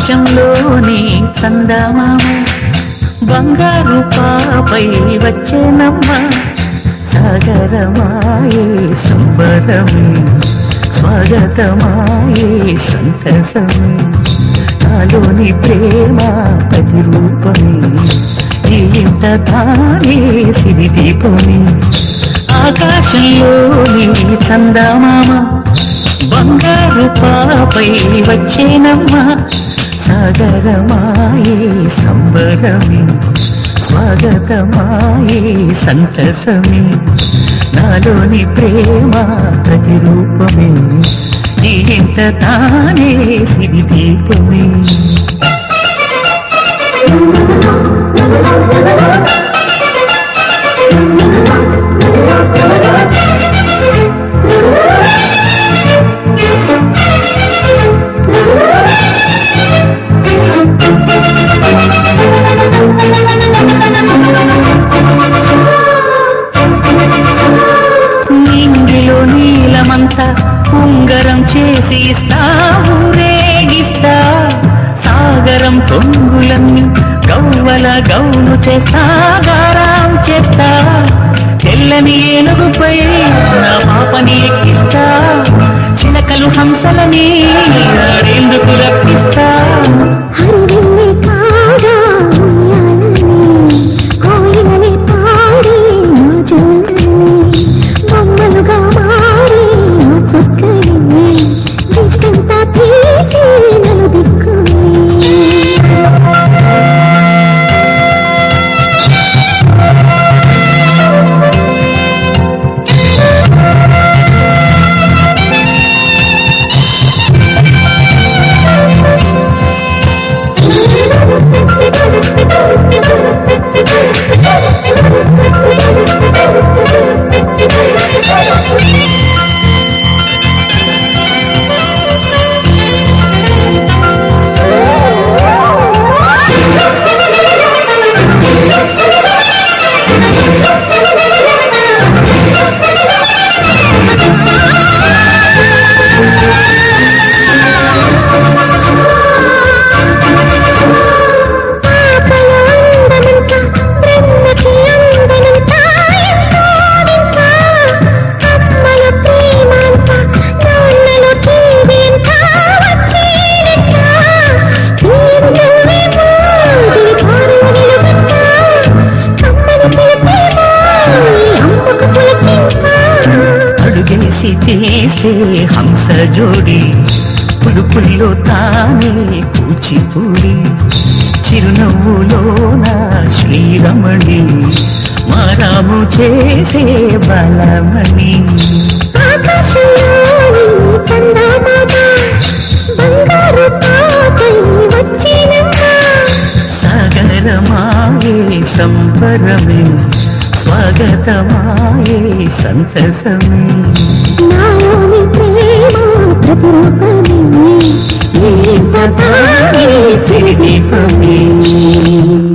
ఆకాశంలోని చందమామ బంగారు పాపై వచ్చేనమ్మ సాగరమాయే సంబరమే స్వాగతమాయే సంతసమే నాలోని ప్రేమ ప్రతిరూపమే ఈ ఇంత తానే సిరిదీపమే ఆకాశంలోని చందమామ బంగారు పాపై వచ్చేనమ్మ సాగరమాయే సంబరమే స్వాగతమాయే సంతసమే నాలోని ప్రేమ ప్రతిరూపమే ఈ ఇంత తానే సిరిదీపమే నింగిలో నీలమంతా ఉంగరం చేసి ఇస్తా ఊరేగిస్తా సాగరం పొంగులన్నీ గవ్వల గౌను చేస్తా గారాం చేస్తా తెల్లని ఏనుగుపై నా పాపని ఎక్కిస్తా చిలకలు హంసలని ఆడేందుకు రప్పిస్తా హరివిల్లి కాగా ఉయ్యాలని కోయిలని పాడి నా జోలని బొమ్మలుగా మారి నా చుక్కని దిష్టంతా తీసి నలు దిక్కుని అడుగేసి తీస్తే హంస జోడి పులుపుల్లో తానే కూచిపూడి చిరునవ్వులోన శ్రీరమణి మారాము చేసే బలమణి ఆకాశంలోని చందమామ బంగారు పాపై వచ్చినమ్మా సాగరమాయే సంబరమే స్వాగతమాయే సంతసమే నాలోని ప్రేమ ప్రతిరూపమే ఈ జతానే సిరిదీపమే